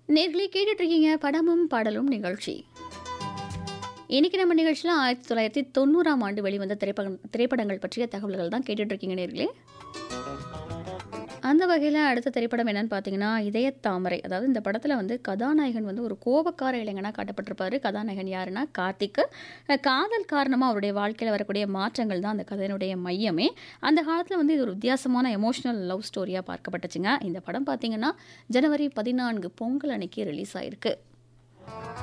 நேர்களே கேட்டுட்டு இருக்கீங்க படமும் பாடலும் நிகழ்ச்சி இன்னைக்கு நம்ம நிகழ்ச்சியில் ஆயிரத்தி தொள்ளாயிரத்தி தொண்ணூறாம் ஆண்டு வெளிவந்த திரைப்படம் திரைப்படங்கள் பற்றிய தகவல்கள் தான் கேட்டுட்டு இருக்கீங்க நேர்களே அந்த வகையில் அடுத்த திரைப்படம் என்னன்னு பார்த்தீங்கன்னா இதய தாமரை அதாவது இந்த படத்தில் வந்து கதாநாயகன் வந்து ஒரு கோபக்கார இளைஞனாக காட்டப்பட்டிருப்பாரு கதாநாயகன் யாருன்னா கார்த்திக் அஹ் காதல் காரணமாக அவருடைய வாழ்க்கையில் வரக்கூடிய மாற்றங்கள் தான் அந்த கதையினுடைய மையமே அந்த காலத்தில் வந்து இது ஒரு வித்தியாசமான எமோஷனல் லவ் ஸ்டோரியாக பார்க்கப்பட்டுச்சுங்க இந்த படம் பார்த்தீங்கன்னா ஜனவரி பதினான்கு பொங்கல் அன்னைக்கு ரிலீஸ் ஆயிருக்கு